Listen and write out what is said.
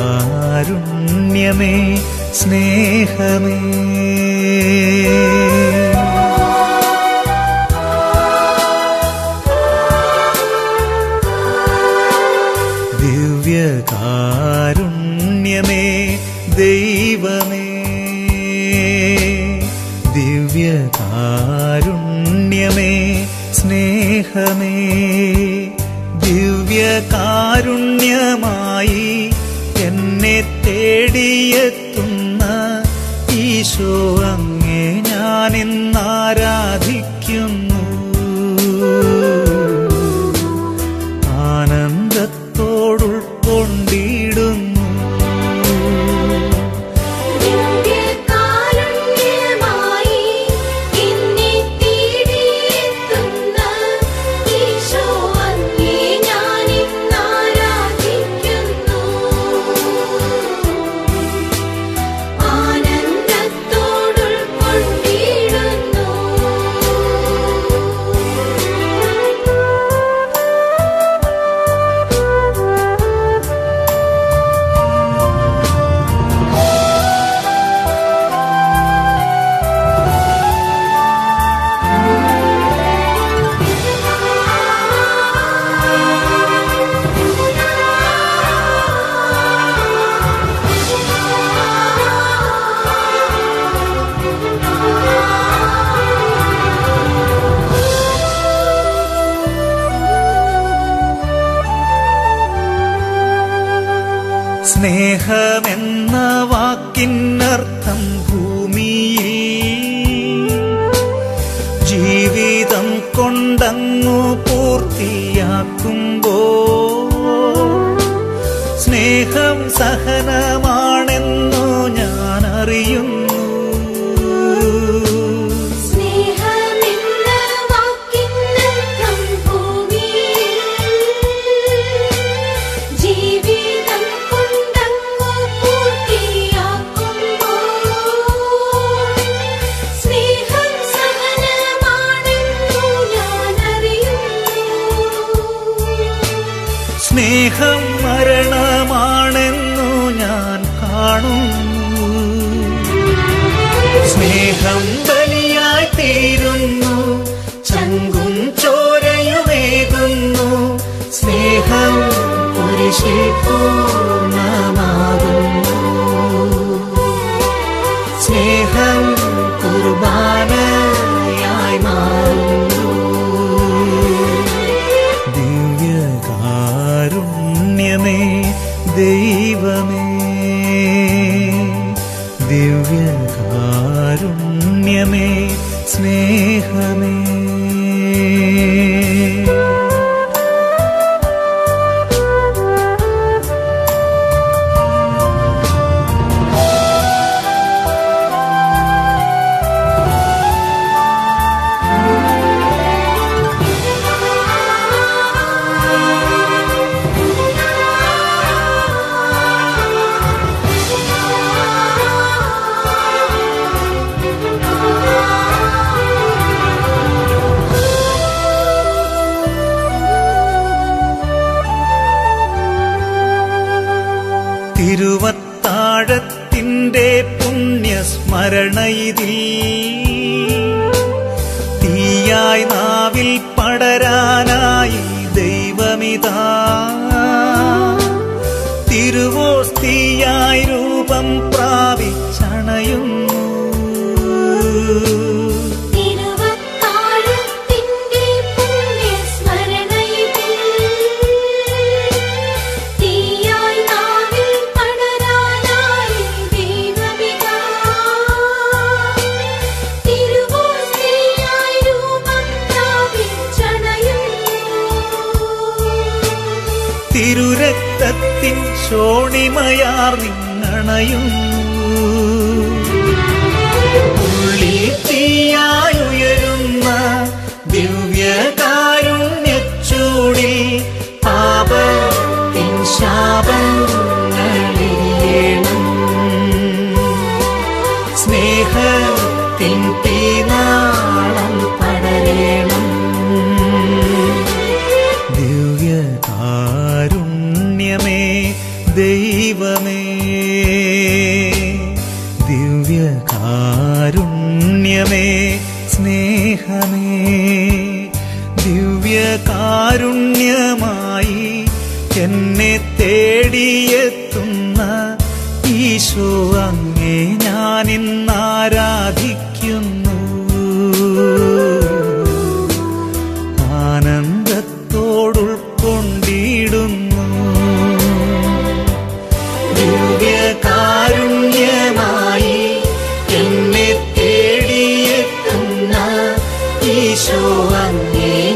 ദിവ്യകാരുണ്യമേ സ്നേഹമേ ദിവ്യകാരുണ്യമേ ദൈവമേ ദിവ്യകാരുണ്യമേ സ്നേഹമേ ദിവ്യകാരുണ്യമായി എന്നെ തേടിയെത്തുന്ന ഈശോ അങ്ങേ ഞാൻ ഇന്നാരാധിക്കുന്നു ആനന്ദത്തോടുൾക്കൊണ്ടിടുന്നു ദിവ്യകാരുണ്യമായി എന്നെ തേടിയെത്തുന്ന ഈശോ അങ്ങേ ഞാൻ ഇന്നാരാധിക്കുന്നു ആനന്ദത്തോടുൾക്കൊണ്ടിടുന്നു സ്നേഹമെന്ന വാക്കിനർത്ഥം ഭൂമിയിൽ ജീവിതം കൊണ്ടങ്ങു പൂർത്തിയാക്കുമ്പോ സ്നേഹം സഹനമാണെന്നു ഞാൻ അറിയുന്നു സ്നേഹമെന്ന വാക്കിനർത്ഥം ഭൂമിയിൽ ജീവിതം കൊണ്ടങ്ങു പൂർത്തിയാക്കുമ്പോൾ സ്നേഹം സഹനമാണെന്നു ഞാൻ അറിയുന്നു സ്നേഹം മരണമാണെന്നു ഞാൻ കാണുന്നു സ്നേഹം ബലിയായി തീരുന്നു ചങ്കും ചോരയുമേകുന്നു സ്നേഹം കുരിശിൽ പൂർണ്ണമാകുന്നു സ്നേഹം കുർബാനയായി മാറുന്നു ദിവ്യകാരുണ്യമേ ദൈവമേ ദിവ്യകാരുണ്യമേ സ്നേഹമേ തിരുവത്താഴത്തിൻ്റെ പുണ്യസ്മരണയിതിൽ തീയായി നാവിൽ പടരാനായി ദൈവമിതാ തിരുവോസ്തിയായി രൂപം പ്രാപിച്ചണയുന്നു തിരുവത്താഴത്തിൻ്റെ പുണ്യസ്മരണയിതിൽ തീയായി നാവിൽ പടരാനായി ദൈവപിതാ തിരുവോസ്തിയായി രൂപം പ്രാപിച്ചണയുന്നു തിരുരക്തത്തിൻ ശോണിമയാർ നിന്നണയുന്നു ഉള്ളിൽ തീയായുയരുന്ന ദിവ്യകാരുണ്യച്ചൂടിൽ പാപത്തിൻ ശാപങ്ങളിലേണം സ്നേഹത്തിൻ തീനാളം പടരേണം ദിവ്യകാരുണ്യമേ ദൈവ ദൈവമേ ദിവ്യകാരുണ്യമേ സ്നേഹമേ ദിവ്യകാരുണ്യമായി എന്നെ തേടിയെത്തുന്ന ഈശോ അങ്ങേ ഞാൻ ഇന്നാരാധിക്കുന്നു ആനന്ദത്തോടുൾക്കൊണ്ടിടുന്നു ദിവ്യകാരുണ്യമായി എന്നെ തേടിയെത്തുന്ന ഈശോ അങ്ങേ